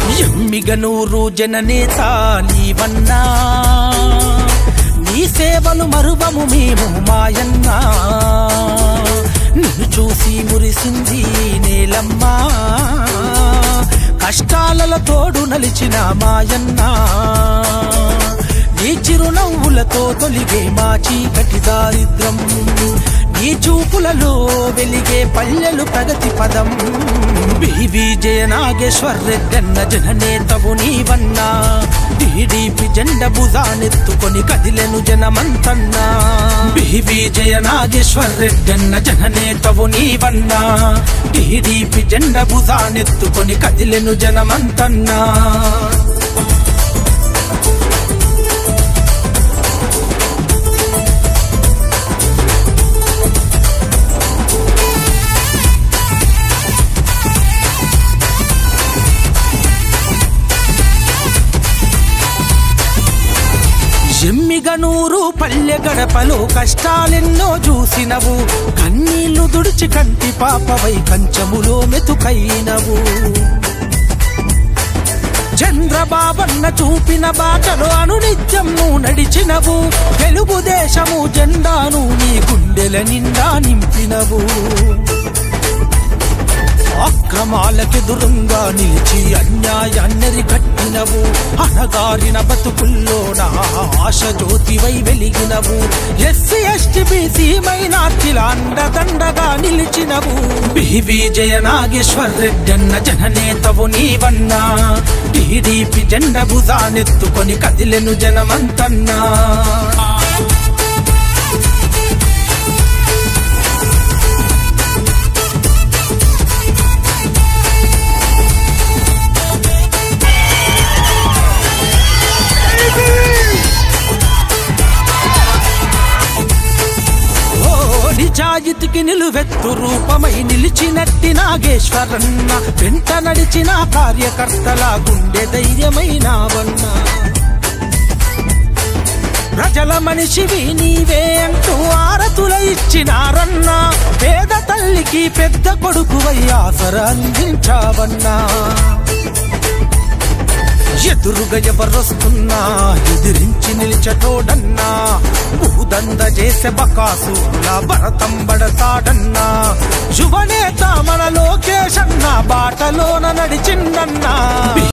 ఎమ్మిగనూరు జననేత నీవన్నా నీ సేవలు మరువము మేము మాయన్నా నిన్ను చూసి మురిసింది నేలమ్మా కష్టాలలో తోడు నలిచిన మాయన్నా నీ చిరునవ్వులతో తొలిగే మా చీకటి దారిద్రం నీ చూపులలో వెలిగే పల్లెలు ప్రగతి పదం బీవీ జయ నాగేశ్వర్ రెడ్డన్న జననేతవు నీవన్నా టీడీపీ జెండ భుజానెత్తుకొని కదిలెను జనమంతన్నా బీవీ జయ నాగేశ్వర్ రెడ్డన్న జననేతవు నీవన్నా టీడీపీ జెండ భుజానెత్తుకొని కదిలెను జనమంతన్నా ఎమ్మిగనూరు పల్లె గడపలో కష్టాలెన్నో చూసినవు కన్నీళ్లు దుడిచి కంటి పాపవై కంచములో మెతుకైనవు చంద్రబాబన్న చూపిన బాటలో అనునిత్యం నువ్వు నడిచినవు తెలుగుదేశము జెండాను నీ గుండెల నిండా నింపినవు అక్రమాలకెదురుంగా నిలిచి అన్యాయాన్నరి కట్టినవు అనగారిన బతుకుల్లోన ఆశ జ్యోతివై వెలిగినవు ఎస్సీ ఎస్టీ బీసీ మైనార్టీల అండదండగా నిలిచినవు బీవీ జయ నాగేశ్వర్ రెడ్డన్న జననేతవు నీవన్నా టీడీపీ జెండ భుజానెత్తుకొని కదిలెను జనమంతన్నా ఓ నిజాయితీకి నిలువెత్తు రూపమై నిలిచినట్టి నాగేశ్వరన్న వెంట నడిచిన కార్యకర్తల గుండె ధైర్యమైనావన్నా ప్రజల మనిషివి నీవే అంటూ ఆరతుల ఇచ్చినారన్నా పేద తల్లికి పెద్ద కొడుకువై ఆసర అందించావన్నా ఎదురుగా ఎవరొస్తున్నా ఎదిరించి నిలిచటోడన్నా భూదంద చేసే బకాసులా భరతం బడతాడన్నా యువనేత మన లోకేశన్న బాటలోన నడిచిందన్నా